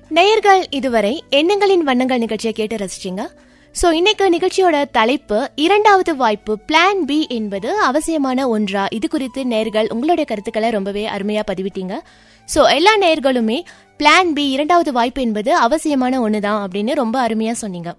நேயர்கள் இதுவரை எண்ணங்களின் வண்ணங்கள் நிகழ்ச்சியை கேட்டு ரசிச்சீங்க சோ இன்னைக்கு நிகழ்ச்சியோட தலைப்பு இரண்டாவது வாய்ப்பு பிளான் பி என்பது அவசியமான ஒன்றா இது குறித்து நேர்கள் உங்களுடைய கருத்துக்களை ரொம்பவே அருமையா பதிவிட்டீங்க சோ எல்லா நேர்களுமே பிளான் பி இரண்டாவது வாய்ப்பு என்பது அவசியமான ஒண்ணுதான் அப்படின்னு ரொம்ப அருமையா சொன்னீங்க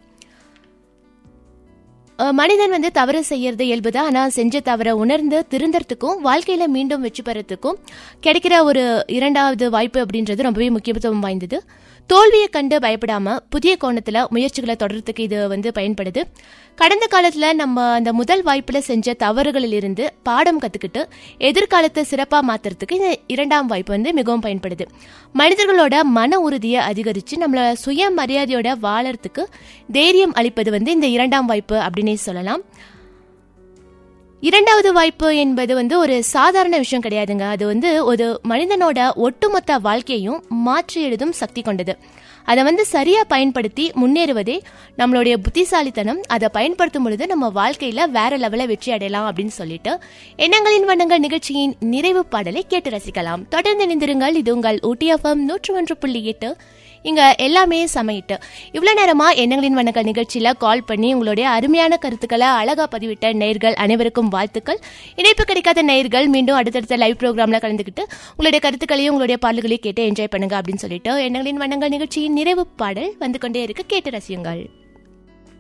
அஹ் மனிதன் வந்து தவறு செய்யறது இயல்புதான் ஆனா செஞ்ச தவறை உணர்ந்து திருந்தறதுக்கும் வாழ்க்கையில மீண்டும் வெற்றி பெறத்துக்கும் கிடைக்கிற ஒரு இரண்டாவது வாய்ப்பு அப்படின்றது ரொம்பவே முக்கியத்துவம் வாய்ந்தது தோல்வியை கண்டு பயப்படாம புதிய கோணத்துல முயற்சிகளை தொடர்றதுக்கு இது வந்து பயன்படுது கடந்த காலத்துல நம்ம அந்த முதல் வாய்ப்புல செஞ்ச தவறுகளில் இருந்து பாடம் கத்துக்கிட்டு எதிர்காலத்தை சிறப்பா மாத்துறதுக்கு இந்த இரண்டாம் வாய்ப்பு வந்து மிகவும் பயன்படுது மனிதர்களோட மன உறுதியை அதிகரிச்சு நம்மள சுய மரியாதையோட வாழறதுக்கு தைரியம் அளிப்பது வந்து இந்த இரண்டாம் வாய்ப்பு அப்படின்னே சொல்லலாம் இரண்டாவது வாய்ப்பு என்பது வந்து ஒரு சாதாரண விஷயம் கிடையாதுங்க அது வந்து ஒரு மனிதனோட ஒட்டுமொத்த வாழ்க்கையையும் மாற்றி எழுதும் சக்தி கொண்டது அதை வந்து சரியா பயன்படுத்தி முன்னேறுவதே நம்மளுடைய புத்திசாலித்தனம் அதை பயன்படுத்தும் பொழுது நம்ம வாழ்க்கையில வேற லெவல வெற்றி அடையலாம் அப்படின்னு சொல்லிட்டு எண்ணங்களின் வண்ணங்கள் நிகழ்ச்சியின் நிறைவு பாடலை கேட்டு ரசிக்கலாம் தொடர்ந்து இணைந்திருங்கள் இது உங்கள் ஊட்டியஃபம் நூற்று ஒன்று புள்ளி எட்டு இங்க எல்லாமே சமையிட்டு இவ்வளவு நேரமா எண்ணங்களின் வண்ணங்கள் நிகழ்ச்சியில கால் பண்ணி உங்களுடைய அருமையான கருத்துக்களை அழகா பதிவிட்ட நேர்கள் அனைவருக்கும் வாழ்த்துக்கள் இணைப்பு கிடைக்காத நேர்கள் மீண்டும் அடுத்தடுத்த லைவ் ப்ரோக்ராம்ல கலந்துக்கிட்டு உங்களுடைய கருத்துக்களையும் உங்களுடைய பாடல்களையும் கேட்டு என்ஜாய் பண்ணுங்க அப்படின்னு சொல்லிட்டு எண்ணங்களின் வண்ணங்கள் நிகழ்ச்சியின் நிறைவு பாடல் வந்து கொண்டே இருக்கு கேட்டு ரசியுங்கள்